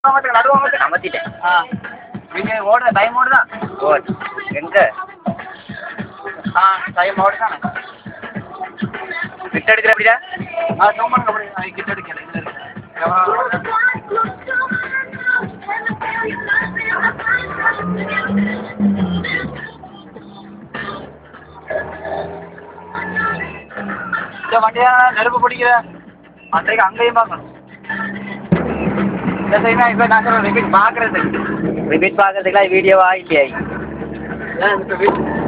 அமர்த்திட்டேன் ஆ நீங்க ஓடுற டைம் ஓடுதான் ஓ எங்க ஆ டைம் ஓடுதானே விட்டு எடுக்கிற அப்படியா ஆ சோமன் கபடி நான் கிட்ட எடுக்கல இதுல இருக்கு எவ்வளோ இந்த வண்டியா நெருப்பு பிடிக்கிற அன்றைக்கு அங்கேயும் பார்க்கணும் இந்த சைடா இப்போ நான் சொல்கிறேன் ரிப்பீட் பார்க்குறது ரிப்பீட் பார்க்கறதுக்குலாம் வீடியோவா இல்லையா ஏன் இந்த வீட்